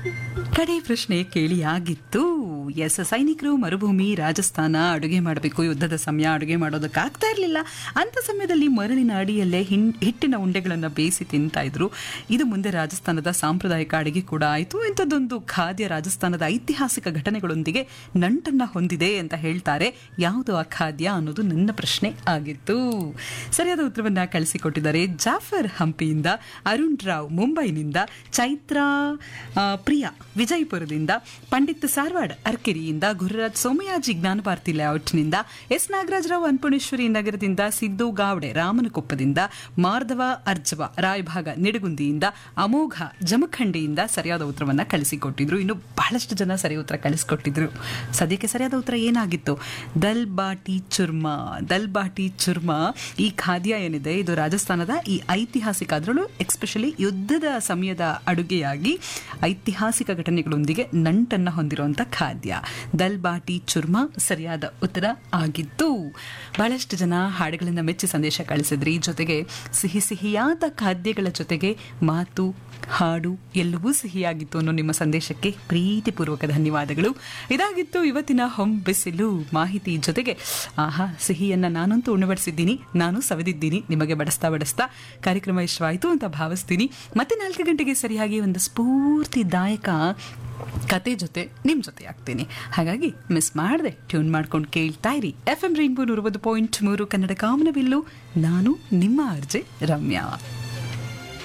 ಕಡೆ ಪ್ರಶ್ನೆ ಕೇಳಿ ಆಗಿತ್ತು ಎಸ್ ಸೈನಿಕರು ಮರುಭೂಮಿ ರಾಜಸ್ಥಾನ ಅಡುಗೆ ಮಾಡಬೇಕು ಯುದ್ಧದ ಸಮಯ ಅಡುಗೆ ಮಾಡೋದಕ್ಕಾಗ್ತಾ ಇರಲಿಲ್ಲ ಅಂತ ಸಮಯದಲ್ಲಿ ಮರಳಿನ ಅಡಿಯಲ್ಲೇ ಹಿನ್- ಹಿಟ್ಟಿನ ಉಂಡೆಗಳನ್ನು ಬೇಯಿಸಿ ತಿಂತಾ ಇದ್ರು ಇದು ಮುಂದೆ ರಾಜಸ್ಥಾನದ ಸಾಂಪ್ರದಾಯಿಕ ಅಡುಗೆ ಕೂಡ ಆಯಿತು ಇಂಥದ್ದೊಂದು ಖಾದ್ಯ ರಾಜಸ್ಥಾನದ ಐತಿಹಾಸಿಕ ಘಟನೆಗಳೊಂದಿಗೆ ನಂಟನ್ನ ಹೊಂದಿದೆ ಅಂತ ಹೇಳ್ತಾರೆ ಯಾವುದು ಆ ಖಾದ್ಯ ಅನ್ನೋದು ನನ್ನ ಪ್ರಶ್ನೆ ಆಗಿತ್ತು ಸರಿಯಾದ ಉತ್ತರವನ್ನ ಕಳಿಸಿಕೊಟ್ಟಿದ್ದಾರೆ ಜಾಫರ್ ಹಂಪಿಯಿಂದ ಅರುಣ್ ರಾವ್ ಮುಂಬೈನಿಂದ ಚೈತ್ರ ಆ, ಪ್ರಿಯಾ ವಿಜಯಪುರದಿಂದ ಪಂಡಿತ್ ಸಾರ್ವಾಡ್ ಅರ್ಕೆರಿಯಿಂದ ಗುರುರಾಜ್ ಸೋಮಯಾಜಿ ಜ್ಞಾನಭಾರತಿ ಲೇಔಟ್ನಿಂದ ಎಸ್ ನಾಗರಾಜರಾವ್ ಅನ್ಪುಣೇಶ್ವರಿ ನಗರದಿಂದ ಸಿದ್ದು ಗಾವಡೆ ರಾಮನಕೊಪ್ಪದಿಂದ ಮಾರ್ಧವ ಅರ್ಜವ ರಾಯಭಾಗ ನಿಡಗುಂದಿಯಿಂದ ಅಮೋಘ ಜಮಖಂಡಿಯಿಂದ ಸರಿಯಾದ ಉತ್ತರವನ್ನ ಕಳಿಸಿಕೊಟ್ಟಿದ್ರು ಇನ್ನು ಬಹಳಷ್ಟು ಜನ ಸರಿ ಉತ್ತರ ಕಳಿಸಿಕೊಟ್ಟಿದ್ರು ಸದ್ಯಕ್ಕೆ ಸರಿಯಾದ ಉತ್ತರ ಏನಾಗಿತ್ತು ದಲ್ ಬಾಟಿ ಚುರ್ಮಾ ದಲ್ ಬಾಟಿ ಚುರ್ಮಾ ಈ ಖಾದ್ಯ ಏನಿದೆ ಇದು ರಾಜಸ್ಥಾನದ ಈ ಐತಿಹಾಸಿಕ ಅದರಲ್ಲೂ ಎಕ್ಸ್ಪೆಷಲಿ ಯುದ್ಧದ ಸಮಯದ ಅಡುಗೆಯಾಗಿ ಐತಿಹಾಸಿಕ ಘಟನೆಗಳೊಂದಿಗೆ ನಂಟನ್ನ ಹೊಂದಿರುವಂತ ಖಾದ್ಯ ದಲ್ ಬಾಟಿ ಚುರ್ಮಾ ಸರಿಯಾದ ಉತ್ತರ ಆಗಿತ್ತು ಬಹಳಷ್ಟು ಜನ ಹಾಡುಗಳನ್ನ ಮೆಚ್ಚಿ ಸಂದೇಶ ಕಳಿಸಿದ್ರಿ ಜೊತೆಗೆ ಸಿಹಿ ಸಿಹಿಯಾದ ಖಾದ್ಯಗಳ ಜೊತೆಗೆ ಮಾತು ಹಾಡು ಎಲ್ಲವೂ ಸಿಹಿಯಾಗಿತ್ತು ಅನ್ನೋ ನಿಮ್ಮ ಸಂದೇಶಕ್ಕೆ ಪ್ರೀತಿಪೂರ್ವಕ ಧನ್ಯವಾದಗಳು ಇದಾಗಿತ್ತು ಇವತ್ತಿನ ಹೊಂ ಬಿಸಿಲು ಮಾಹಿತಿ ಜೊತೆಗೆ ಆಹಾ ಸಿಹಿಯನ್ನ ನಾನಂತೂ ಉಣಬಡಿಸಿದ್ದೀನಿ ನಾನು ಸವಿದಿದ್ದೀನಿ ನಿಮಗೆ ಬಡಿಸ್ತಾ ಬಡಿಸ್ತಾ ಕಾರ್ಯಕ್ರಮ ಇಷ್ಟವಾಯಿತು ಅಂತ ಭಾವಿಸ್ತೀನಿ ಮತ್ತೆ ನಾಲ್ಕು ಗಂಟೆಗೆ ಸರಿಯಾಗಿ ಒಂದು ಸ್ಫೂರ್ತಿದಾಯಕ ಕತೆ ಜೊತೆ ನಿಮ್ಮ ಜೊತೆ ಆಗ್ತೀನಿ ಹಾಗಾಗಿ ಮಿಸ್ ಮಾಡದೆ ಟ್ಯೂನ್ ಮಾಡ್ಕೊಂಡು ಕೇಳ್ತಾ ಇರಿ ಎಫ್ ಎಂ ರೈನ್ಬೋ ನೂರ ಪಾಯಿಂಟ್ ಮೂರು ಕನ್ನಡ ಕಾಮನಬಿಲ್ಲು ನಾನು ನಿಮ್ಮ ಅರ್ಜೆ ರಮ್ಯಾ